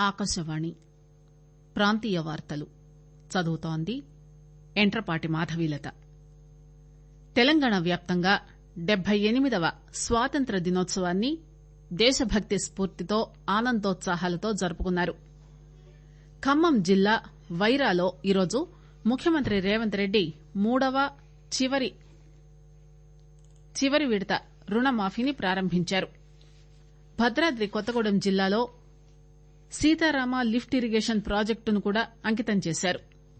ఆకాశవాణి ప్రాంతీయ వార్తలు చదువుతోంది ఎంట్రపాటి మాధవీలత తెలంగాణ వ్యాప్తంగా డెబ్బై ఎనిమిదవ స్వాతంత్ర్య దినోత్సవాన్ని దేశభక్తి స్పూర్తితో ఆనందోత్సాహాలతో జరుపుకున్నారు ఖమ్మం జిల్లా వైరాలో ఈరోజు ముఖ్యమంత్రి రేవంత్ రెడ్డి మూడవ చివరి చివరి విడత రుణమాఫీని ప్రారంభించారు భద్రాద్రి కొత్తగూడెం జిల్లాలో సీతారామ లిఫ్ట్ ఇరిగేషన్ ప్రాజెక్టును కూడా అంకితం చేశారు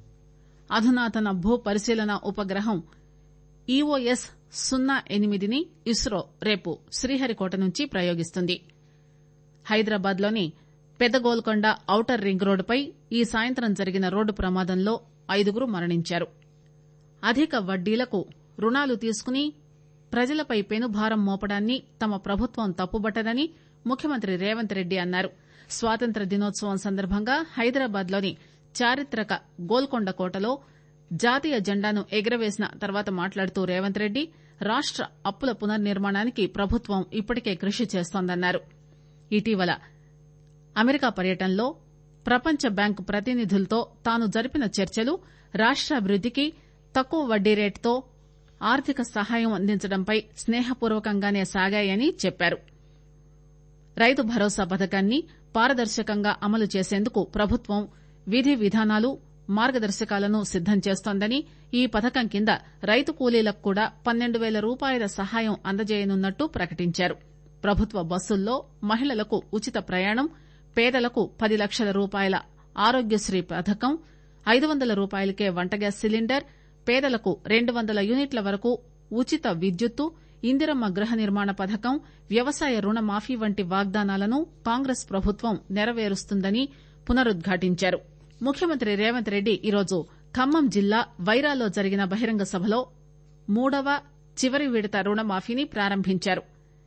అధునాతన భూ పరిశీలన ఉపగ్రహం ఈఓఎస్ సున్నా ఎనిమిదిని ఇస్రో రేపు శ్రీహరికోట నుంచి ప్రయోగిస్తుంది హైదరాబాద్ లోని పెద్దగోల్కొండ ఔటర్ రింగ్ రోడ్డుపై ఈ సాయంత్రం జరిగిన రోడ్డు ప్రమాదంలో ఐదుగురు మరణించారు అధిక వడ్డీలకు రుణాలు తీసుకుని ప్రజలపై పెనుభారం మోపడాన్ని తమ ప్రభుత్వం తప్పుబట్టదని ముఖ్యమంత్రి రేవంత్ రెడ్డి అన్నారు స్వాతంత్ర దినోత్సవం సందర్భంగా హైదరాబాద్ లోని చారిత్రక గోల్కొండ కోటలో జాతీయ జెండాను ఎగురవేసిన తర్వాత మాట్లాడుతూ రేవంత్ రెడ్డి రాష్ట అప్పుల పునర్నిర్మాణానికి ప్రభుత్వం ఇప్పటికే కృషి చేస్తోందన్నారు ఇటీవల అమెరికా పర్యటనలో ప్రపంచ బ్యాంకు ప్రతినిధులతో తాను జరిపిన చర్చలు రాష్టాభివృద్దికి తక్కువ వడ్డీ రేటుతో ఆర్థిక సహాయం అందించడంపై స్నేహపూర్వకంగానే సాగాయని చెప్పారు రైతు భరోసా పథకాన్ని పారదర్శకంగా అమలు చేసేందుకు ప్రభుత్వం విధి విధానాలు మార్గదర్శకాలను సిద్దం చేస్తోందని ఈ పథకం కింద రైతు కూలీలకు కూడా పన్నెండు పేల రూపాయల సహాయం అందజేయనున్నట్టు ప్రకటించారు ప్రభుత్వ బస్సుల్లో మహిళలకు ఉచిత ప్రయాణం పేదలకు పది లక్షల రూపాయల ఆరోగ్యశ్రీ పథకం ఐదు వందల రూపాయలకే వంట గ్యాస్ సిలిండర్ పేదలకు రెండు వందల యూనిట్ల వరకు ఉచిత విద్యుత్తు ఇందిరమ్మ గృహ నిర్మాణ పథకం వ్యవసాయ రుణ మాఫీ వంటి వాగ్దానాలను కాంగ్రెస్ ప్రభుత్వం నెరవేరుస్తుందని పునరుద్ఘాటించారు ముఖ్యమంత్రి రేవంత్ రెడ్డి ఈరోజు ఖమ్మం జిల్లా వైరాలో జరిగిన బహిరంగ సభలో మూడవ చివరి విడత రుణమాఫీని ప్రారంభించారు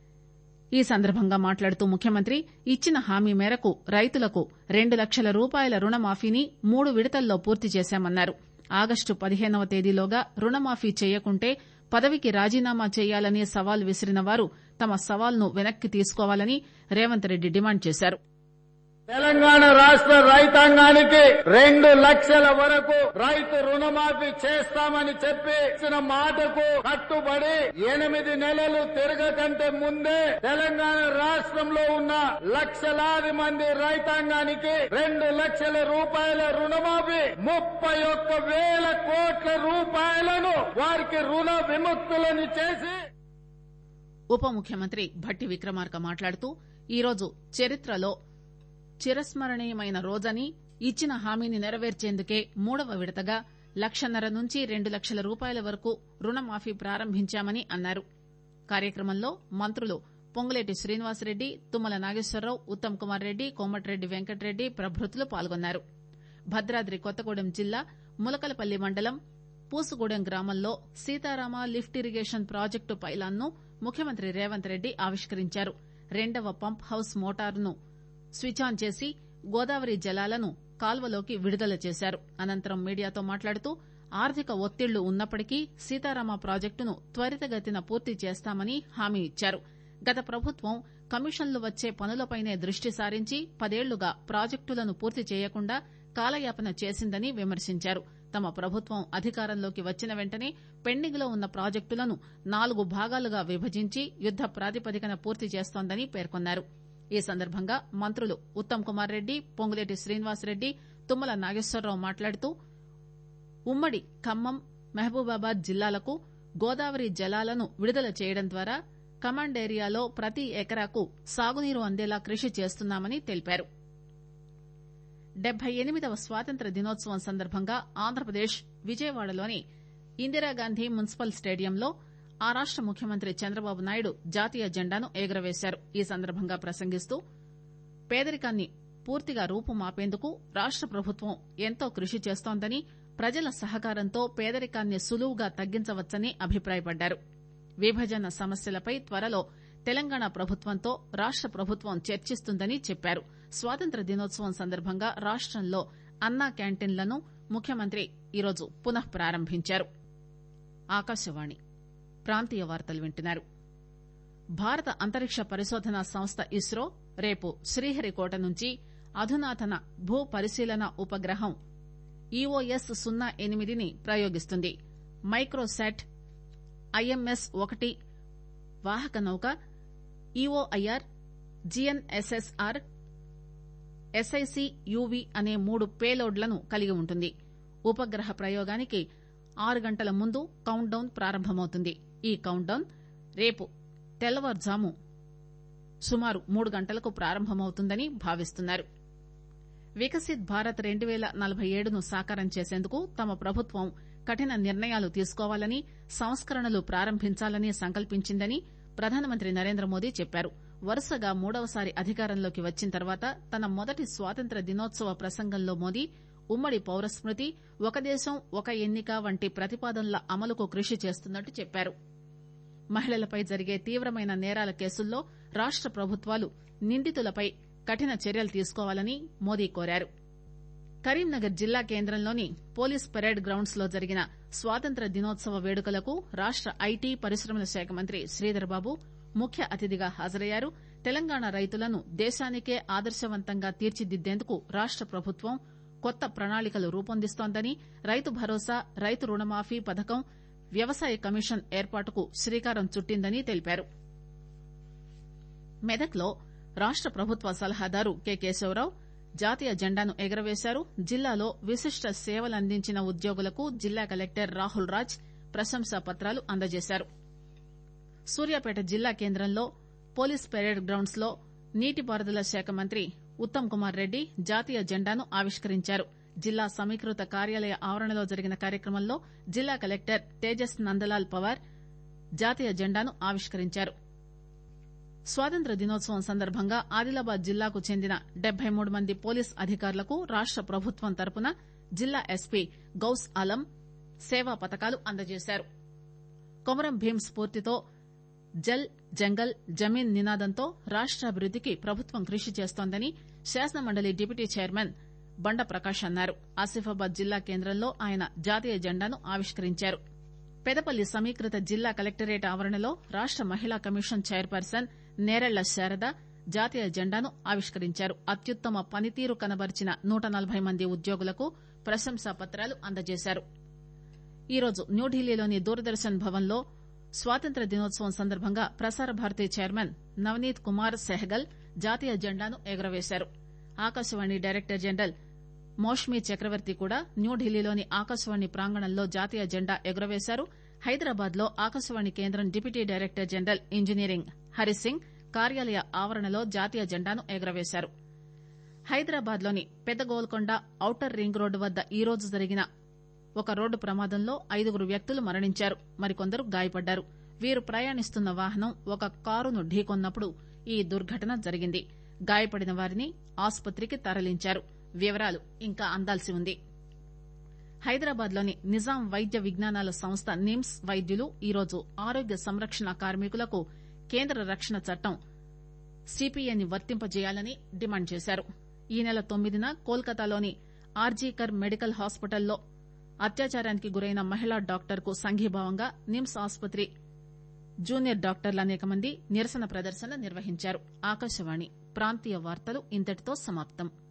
ఈ సందర్భంగా మాట్లాడుతూ ముఖ్యమంత్రి ఇచ్చిన హామీ మేరకు రైతులకు రెండు లక్షల రూపాయల రుణమాఫీని మూడు విడతల్లో పూర్తి చేశామన్నారు ఆగస్టు పదిహేనవ తేదీలోగా రుణమాఫీ చేయకుంటే పదవికి రాజీనామా చేయాలని సవాల్ విసిరిన వారు తమ సవాల్ను వెనక్కి తీసుకోవాలని రేవంత్ రెడ్డి డిమాండ్ చేశారు తెలంగాణ రాష్ట్ర రైతాంగానికి రెండు లక్షల వరకు రైతు రుణమాఫీ చేస్తామని చెప్పి ఇచ్చిన మాటకు కట్టుబడి ఎనిమిది నెలలు తిరగకంటే ముందే తెలంగాణ రాష్ట్రంలో ఉన్న లక్షలాది మంది రైతాంగానికి రెండు లక్షల రూపాయల రుణమాఫీ ముప్పై ఒక్క వేల కోట్ల రూపాయలను వారికి రుణ విముక్తులను చేసి ఉప ముఖ్యమంత్రి భట్టి విక్రమార్క మాట్లాడుతూ ఈరోజు చరిత్రలో చిరస్మరణీయమైన రోజని ఇచ్చిన హామీని నెరవేర్చేందుకే మూడవ విడతగా లక్షన్నర నుంచి రెండు లక్షల రూపాయల వరకు రుణమాఫీ ప్రారంభించామని అన్నారు కార్యక్రమంలో మంత్రులు పొంగులేటి శ్రీనివాసరెడ్డి తుమ్మల నాగేశ్వరరావు ఉత్తమ్ కుమార్ రెడ్డి కోమటిరెడ్డి వెంకటరెడ్డి ప్రభృతులు పాల్గొన్నారు భద్రాద్రి కొత్తగూడెం జిల్లా ములకలపల్లి మండలం పూసుగూడెం గ్రామంలో సీతారామ లిఫ్ట్ ఇరిగేషన్ ప్రాజెక్టు పైలాన్ను ముఖ్యమంత్రి రేవంత్ రెడ్డి ఆవిష్కరించారు రెండవ పంప్ హౌస్ మోటారును స్విచ్ ఆన్ చేసి గోదావరి జలాలను కాల్వలోకి విడుదల చేశారు అనంతరం మీడియాతో మాట్లాడుతూ ఆర్థిక ఒత్తిళ్లు ఉన్నప్పటికీ సీతారామ ప్రాజెక్టును త్వరితగతిన పూర్తి చేస్తామని హామీ ఇచ్చారు గత ప్రభుత్వం కమిషన్లు వచ్చే పనులపైనే దృష్టి సారించి పదేళ్లుగా ప్రాజెక్టులను పూర్తి చేయకుండా కాలయాపన చేసిందని విమర్శించారు తమ ప్రభుత్వం అధికారంలోకి వచ్చిన వెంటనే పెండింగ్ లో ఉన్న ప్రాజెక్టులను నాలుగు భాగాలుగా విభజించి యుద్ద ప్రాతిపదికన పూర్తి చేస్తోందని పేర్కొన్నారు ఈ సందర్భంగా మంత్రులు ఉత్తమ్ కుమార్ రెడ్డి పొంగులేటి శ్రీనివాసరెడ్డి తుమ్మల నాగేశ్వరరావు మాట్లాడుతూ ఉమ్మడి ఖమ్మం మహబూబాబాద్ జిల్లాలకు గోదావరి జలాలను విడుదల చేయడం ద్వారా కమాండ్ ఏరియాలో ప్రతి ఎకరాకు సాగునీరు అందేలా కృషి చేస్తున్నామని తెలిపారు డెబ్బై ఎనిమిదవ స్వాతంత్ర దినోత్సవం సందర్భంగా ఆంధ్రప్రదేశ్ విజయవాడలోని ఇందిరాగాంధీ మున్సిపల్ స్టేడియంలో ఆ రాష్ట ముఖ్యమంత్రి చంద్రబాబు నాయుడు జాతీయ జెండాను ఎగురవేశారు ఈ సందర్భంగా ప్రసంగిస్తూ పేదరికాన్ని పూర్తిగా రూపుమాపేందుకు రాష్ట ప్రభుత్వం ఎంతో కృషి చేస్తోందని ప్రజల సహకారంతో పేదరికాన్ని సులువుగా తగ్గించవచ్చని అభిప్రాయపడ్డారు విభజన సమస్యలపై త్వరలో తెలంగాణ ప్రభుత్వంతో రాష్ట ప్రభుత్వం చర్చిస్తుందని చెప్పారు స్వాతంత్ర దినోత్సవం సందర్భంగా రాష్టంలో అన్నా క్యాంటీన్లను ముఖ్యమంత్రి ఈరోజు పునః ప్రారంభించారు ఆకాశవాణి ప్రాంతీయ వార్తలు వింటున్నారు భారత అంతరిక్ష పరిశోధనా సంస్థ ఇస్రో రేపు శ్రీహరికోట నుంచి అధునాతన భూ పరిశీలన ఉపగ్రహం ఈఓఎస్ సున్నా ఎనిమిదిని ప్రయోగిస్తుంది మైక్రోశాట్ ఐఎంఎస్ ఒకటి వాహక నౌక ఈఓఐఆర్ జిఎన్ఎస్ఎస్ఆర్ ఎస్ఐసి యువి అనే మూడు పేలోడ్లను కలిగి ఉంటుంది ఉపగ్రహ ప్రయోగానికి ఆరు గంటల ముందు కౌంట్ డౌన్ ప్రారంభమవుతుంది ఈ కౌంట్ డౌన్ రేపు తెల్లవారుజాము సుమారు మూడు గంటలకు ప్రారంభమవుతుందని భావిస్తున్నారు వికసిత్ భారత్ రెండు పేల నలభై ఏడును సాకారం చేసేందుకు తమ ప్రభుత్వం కఠిన నిర్ణయాలు తీసుకోవాలని సంస్కరణలు ప్రారంభించాలని సంకల్పించిందని ప్రధానమంత్రి నరేంద్ర మోదీ చెప్పారు వరుసగా మూడవసారి అధికారంలోకి వచ్చిన తర్వాత తన మొదటి స్వాతంత్ర దినోత్సవ ప్రసంగంలో మోదీ ఉమ్మడి పౌరస్మృతి ఒక దేశం ఒక ఎన్నిక వంటి ప్రతిపాదనల అమలుకు కృషి చేస్తున్నట్టు చెప్పారు మహిళలపై జరిగే తీవ్రమైన నేరాల కేసుల్లో రాష్ట ప్రభుత్వాలు నిందితులపై కఠిన చర్యలు తీసుకోవాలని మోదీ కోరారు కరీంనగర్ జిల్లా కేంద్రంలోని పోలీస్ పెరేడ్ గ్రౌండ్స్ లో జరిగిన స్వాతంత్ర దినోత్సవ వేడుకలకు రాష్ట ఐటీ పరిశ్రమల శాఖ మంత్రి శ్రీధర్ బాబు ముఖ్య అతిథిగా హాజరయ్యారు తెలంగాణ రైతులను దేశానికే ఆదర్శవంతంగా తీర్చిదిద్దేందుకు రాష్ట ప్రభుత్వం కొత్త ప్రణాళికలు రూపొందిస్తోందని రైతు భరోసా రైతు రుణమాఫీ పథకం వ్యవసాయ కమిషన్ ఏర్పాటుకు శ్రీకారం చుట్టిందని తెలిపారు మెదక్ లో రాష్ట ప్రభుత్వ సలహాదారు కె కేశవరావు జాతీయ జెండాను ఎగురవేశారు జిల్లాలో విశిష్ట సేవలందించిన ఉద్యోగులకు జిల్లా కలెక్టర్ రాహుల్ రాజ్ ప్రశంసా పత్రాలు అందజేశారు సూర్యాపేట జిల్లా కేంద్రంలో పోలీస్ పెరేడ్ గ్రౌండ్స్ లో నీటిపారుదల శాఖ మంత్రి ఉత్తమ్ కుమార్ రెడ్డి జాతీయ జెండాను ఆవిష్కరించారు జిల్లా సమీకృత కార్యాలయ ఆవరణలో జరిగిన కార్యక్రమంలో జిల్లా కలెక్టర్ తేజస్ నందలాల్ పవార్ జాతీయ జెండాను ఆవిష్కరించారు స్వాతంత్ర దినోత్సవం సందర్భంగా ఆదిలాబాద్ జిల్లాకు చెందిన డెబ్బై మూడు మంది పోలీస్ అధికారులకు రాష్ట ప్రభుత్వం తరపున జిల్లా ఎస్పీ గౌస్ ఆలం సేవా పతకాలు అందజేశారు కొమరం భీం స్ఫూర్తితో జల్ జంగల్ జమీన్ నినాదంతో రాష్టాభివృద్దికి ప్రభుత్వం కృషి చేస్తోందని శాసనమండలి డిప్యూటీ చైర్మన్ బండ ప్రకాష్ అన్నారు ఆసిఫాబాద్ జిల్లా కేంద్రంలో ఆయన జాతీయ జెండాను ఆవిష్కరించారు పెదపల్లి సమీకృత జిల్లా కలెక్టరేట్ ఆవరణలో రాష్ట మహిళా కమిషన్ చైర్పర్సన్ నేరెళ్ల శారద జాతీయ జెండాను ఆవిష్కరించారు అత్యుత్తమ పనితీరు కనబరిచిన నూట నలభై మంది ఉద్యోగులకు ప్రశంసా పత్రాలు అందజేశారు ఈరోజు న్యూఢిల్లీలోని దూరదర్శన్ భవన్ లో స్వాతంత్ర దినోత్సవం సందర్భంగా ప్రసార భారతి చైర్మన్ నవనీత్ కుమార్ సెహగల్ జాతీయ జెండాను ఎగురవేశారు ఆకాశవాణి డైరెక్టర్ జనరల్ మౌష్మీ చక్రవర్తి కూడా న్యూఢిల్లీలోని ఆకాశవాణి ప్రాంగణంలో జాతీయ జెండా ఎగురవేశారు హైదరాబాద్ లో ఆకాశవాణి కేంద్రం deputy director general engineering Harisingh కార్యాలయ ఆవరణలో జాతీయ జెండాను ఎగురవేశారు హైదరాబాద్ లోని పెద్ద గోల్కొండ ఔటర్ రింగ్ రోడ్డు వద్ద ఈ రోజు జరిగిన ఒక రోడ్డు ప్రమాదంలో ఐదుగురు వ్యక్తులు మరణించారు మరికొందరు గాయపడ్డారు వీరు ప్రయాణిస్తున్న వాహనం ఒక కారును ఢీకొన్నప్పుడు ఈ దుర్ఘటన జరిగింది గాయపడిన వారిని ఆసుపత్రికి తరలించారు వివరాలు ఇంకా అందాల్సి ఉంది హైదరాబాద్ లోని నిజాం వైద్య విజ్ఞానాల సంస్థ నిమ్స్ వైద్యులు ఈరోజు ఆరోగ్య సంరక్షణ కార్మికులకు కేంద్ర రక్షణ చట్టం సిపిఏని వర్తింపజేయాలని డిమాండ్ చేశారు ఈ నెల తొమ్మిదిన కోల్కతాలోని ఆర్జీకర్ మెడికల్ హాస్పిటల్లో అత్యాచారానికి గురైన మహిళా డాక్టర్ కు సంఘీభావంగా నిమ్స్ ఆసుపత్రి జూనియర్ డాక్టర్లు అనేక మంది నిరసన ప్రదర్శన నిర్వహించారు ఆకాశవాణి ప్రాంతీయ వార్తలు ఇంతటితో సమాప్తం